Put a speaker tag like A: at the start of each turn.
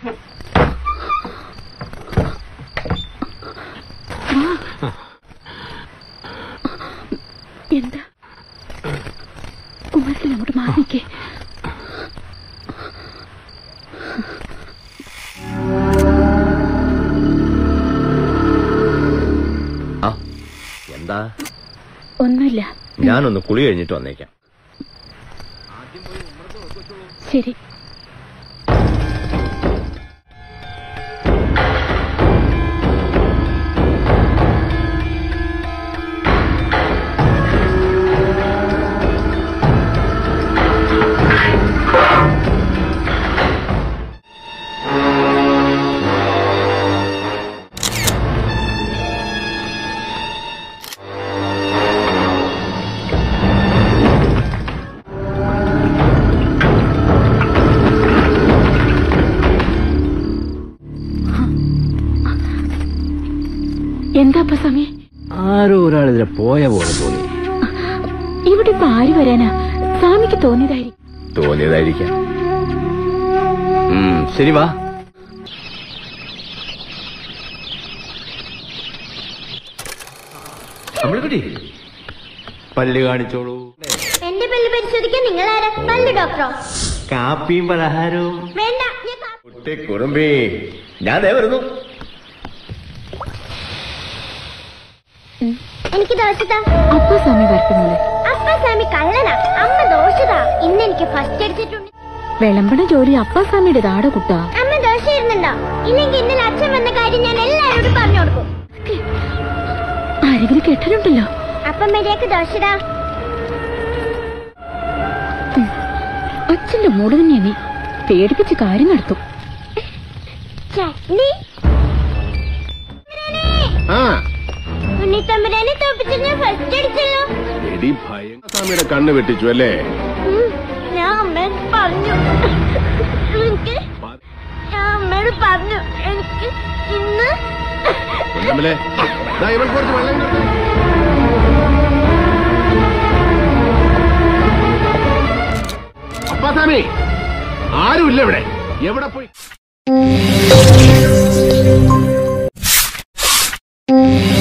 A: എന്താ കുമാരത്തിൽ അങ്ങോട്ട് മാറിക്കേ
B: ആ എന്താ
A: ഒന്നുമില്ല
B: ഞാനൊന്ന് കുളി കഴിഞ്ഞിട്ട് വന്നേക്കാം
A: ശരി എന്താ അപ്പ സമയം
B: ആരോ ഒരാൾ ഇതിലെ പോയ പോലെ തോന്നി
A: ഇവിടെ ഇപ്പൊ ആര് വരാനാ സ്വാമിക്ക് തോന്നിയതായിരിക്കും
B: തോന്നിയതായിരിക്കാം ഉം, ശരി വാ അമ്പിളിക്കുട്ടി പല്ല് കാണിച്ചോളൂ
C: എന്റെ പല്ല് പരിശോധിക്കാൻ നിങ്ങൾ ആരാ പല്ല് ഡോക്ടറോ
B: കാപ്പിയും പലഹാരവും
C: വേണ്ട ഞാൻ കാ-
B: കുട്ടി കുറുമ്പി ഞാൻ ദേ വരുന്നു
C: എനിക്ക് ദോശതാ
A: അപ്പ സ്വാമി വരട്ടുന്നത്
C: അപ്പ സ്വാമി കള്ളനാ അമ്മ ദോശതാ ഇന്ന് എനിക്ക് ഫസ്റ്റ് അടിച്ചിട്ടുണ്ട്
A: വിളമ്പണ ജോലി അപ്പ സ്വാമിയുടെ താട കുട്ടാ
C: അമ്മ ദോശ ഇടുന്നുണ്ടോ ഇല്ലെങ്കിൽ ഇന്നലെ അച്ഛൻ വന്ന കാര്യം ഞാൻ എല്ലാവരോടും പറഞ്ഞു കൊടുക്കും
A: ആരെങ്കിലും കെട്ടലുണ്ടല്ലോ
C: അപ്പം മര്യാദക്ക് ദോശടാ
A: അച്ഛന്റെ മൂട് തന്നെയാ നീ പേടിപ്പിച്ച് കാര്യം നടത്തും
C: ചട്നി
D: ആ
C: ഉണ്ണിത്തമ്പുരാനെ തോപ്പിച്ച് ഞാൻ ഫസ്റ്റ് അടിച്ചല്ലോ
D: എടി ഭയങ്കരസ്വാമിയുടെ കണ്ണ് വെട്ടിച്ചു അല്ലേ
C: ഉം, ഞാൻ അമ്മയോട് പറഞ്ഞു എനിക്ക് ഞാൻ അമ്മയോട് പറഞ്ഞു എനിക്ക് ഇന്ന്
D: പൊന്നമ്മലേ, ദാ ഇവൾക്ക് കുറച്ച് വെള്ളം കൊടുക്ക്. അപ്പാസ്വാമി ആരുമില്ല ഇവിടെ എവിടെ പോയി